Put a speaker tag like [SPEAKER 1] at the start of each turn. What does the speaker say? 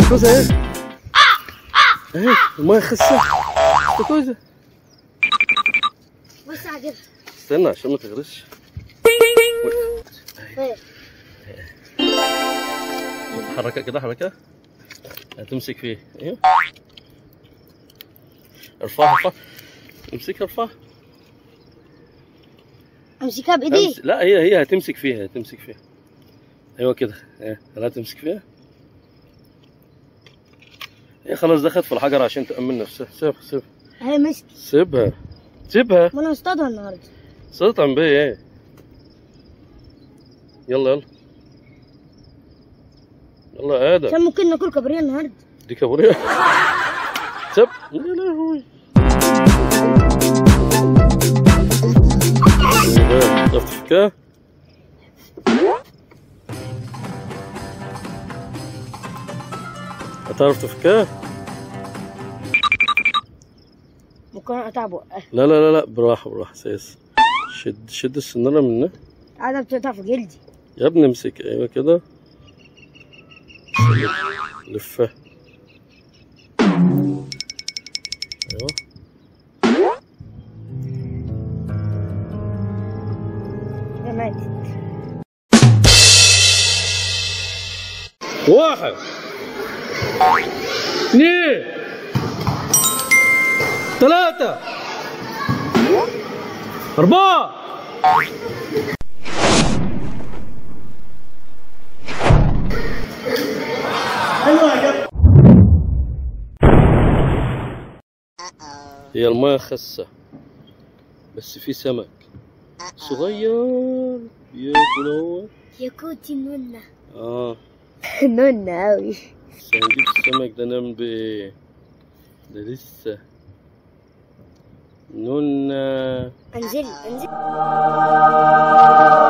[SPEAKER 1] كوزة اهي اهي المية خسة كوزة
[SPEAKER 2] بص عجبها
[SPEAKER 1] استنى عشان ما تغرسش
[SPEAKER 2] ايه
[SPEAKER 1] حركها كده حركها هتمسك فيه ايوه ارفعها ارفعها امسكها ارفعها
[SPEAKER 2] امسكها بايدي
[SPEAKER 1] أمس... لا هي هي هتمسك فيها هتمسك فيها ايوه كده ايه لا تمسك فيها هي خلاص دخلت في الحجر عشان تأمن نفسها سيبها سيبها
[SPEAKER 2] هي مسك
[SPEAKER 1] سيبها سيبها
[SPEAKER 2] ما انا مصطادها النهارده
[SPEAKER 1] صوت عم بيه ايه يلا يلا يلا يا ادم
[SPEAKER 2] عشان ممكن ناكل كابوريا النهارده
[SPEAKER 1] دي كابوريا سب يا لهوي تعرف تفكها؟ هتعرف تفكها؟
[SPEAKER 2] ممكن اقطع بقها
[SPEAKER 1] لا لا لا لا براحة براحة سيس شد شد السنارة منها
[SPEAKER 2] قاعده بتقطع في جلدي
[SPEAKER 1] يا ابني امسك ايوه كده لفها ايوه
[SPEAKER 2] كده ماتت
[SPEAKER 1] واحد اثنين ثلاثة أربعة هي الماء خسة بس في سمك صغير بياكل هو
[SPEAKER 2] يا كوتي نونا
[SPEAKER 1] اه
[SPEAKER 2] نونا اوي
[SPEAKER 1] بس هنجيب السمك ده نعمل بايه ده لسه نونا
[SPEAKER 2] انزل انزل